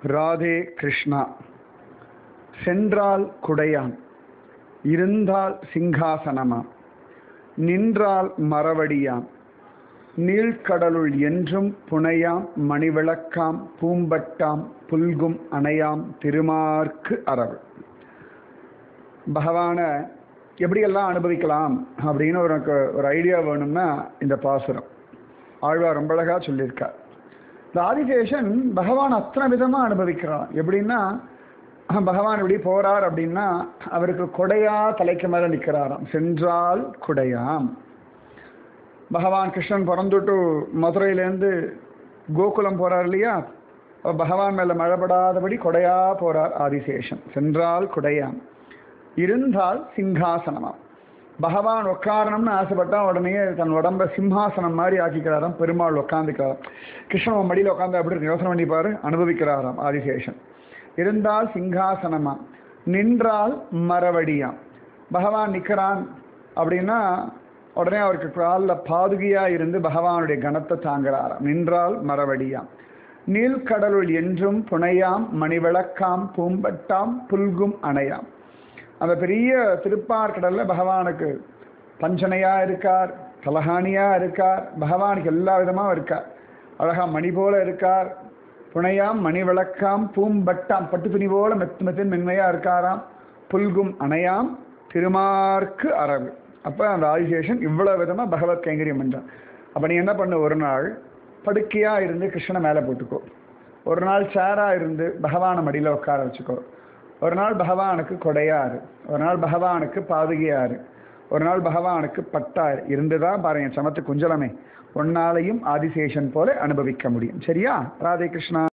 ராதே கிருஷ்ணா சென்றால் குடையான் இருந்தால் சிங்காசனமாம் நின்றால் மரவடியாம் நீழ்கடலுள் என்றும் புனையாம் மணிவிளக்காம் பூம்பட்டாம் புல்கும் அணையாம் திருமார்க்கு அரவு பகவானை எப்படியெல்லாம் அனுபவிக்கலாம் அப்படின்னு ஒரு ஒரு ஐடியா வேணும்னா இந்த பாசுரம் ஆழ்வார் ரொம்ப அழகா சொல்லியிருக்கார் இந்த ஆதிசேஷன் பகவான் அத்தனை விதமாக அனுபவிக்கிறான் எப்படின்னா பகவான் இப்படி போறார் அப்படின்னா அவருக்கு கொடையா தலைக்கு மேலே நிற்கிறாராம் சென்றால் குடையாம் பகவான் கிருஷ்ணன் பிறந்துட்டு மதுரையிலேருந்து கோகுலம் போறார் இல்லையா அப்ப பகவான் மேலே மழைப்படாதபடி கொடையா போறார் ஆதிசேஷன் சென்றால் குடையாம் இருந்தால் சிங்காசனமாம் பகவான் உட்காரணும்னு ஆசைப்பட்டா உடனே தன் உடம்ப சிம்ஹாசனம் மாதிரி ஆக்கிக்கிறாராம் பெருமாள் உட்காந்துக்கிறாராம் கிருஷ்ணன் மடியில் உட்காந்து அப்படி யோசனை பண்ணி பாரு அனுபவிக்கிறாராம் ஆதிசேஷன் இருந்தால் சிங்காசனமா நின்றால் மரவடியாம் பகவான் நிற்கிறான் அப்படின்னா உடனே அவருக்கு காலில் பாதுகையா இருந்து பகவானுடைய கணத்தை தாங்குறாராம் நின்றால் மரவடியாம் நீழ்கடலுள் என்றும் புனையாம் மணிவிளக்காம் பூம்பட்டாம் புல்கும் அணையாம் அந்த பெரிய திருப்பார்கடல்ல பகவானுக்கு பஞ்சனையா இருக்கார் கலஹானியா இருக்கார் பகவானுக்கு எல்லா விதமாக இருக்கார் அழகா மணி போல இருக்கார் புனையாம் மணி விளக்காம் பூம்பட்டாம் பட்டு துணி போல மெத்து மெத்தின் மென்மையா இருக்காராம் புல்கும் அணையாம் திருமார்க்கு அரவு அப்போ அந்த ஆதிசேஷன் இவ்வளவு விதமா பகவத் கைங்கரியம் பண்றான் அப்ப நீ என்ன பண்ணு ஒரு நாள் படுக்கையா இருந்து கிருஷ்ணனை மேலே போட்டுக்கோ ஒரு நாள் சேரா இருந்து பகவானை மடியில உட்கார வச்சுக்கோ ஒரு நாள் பகவானுக்கு கொடையாரு ஒரு நாள் பகவானுக்கு பாதுகையாரு ஒரு நாள் பகவானுக்கு பட்டார் இருந்துதான் பாருங்க சமத்து குஞ்சலமே ஒன்னாலையும் ஆதிசேஷன் போல அனுபவிக்க முடியும் சரியா ராதே கிருஷ்ணா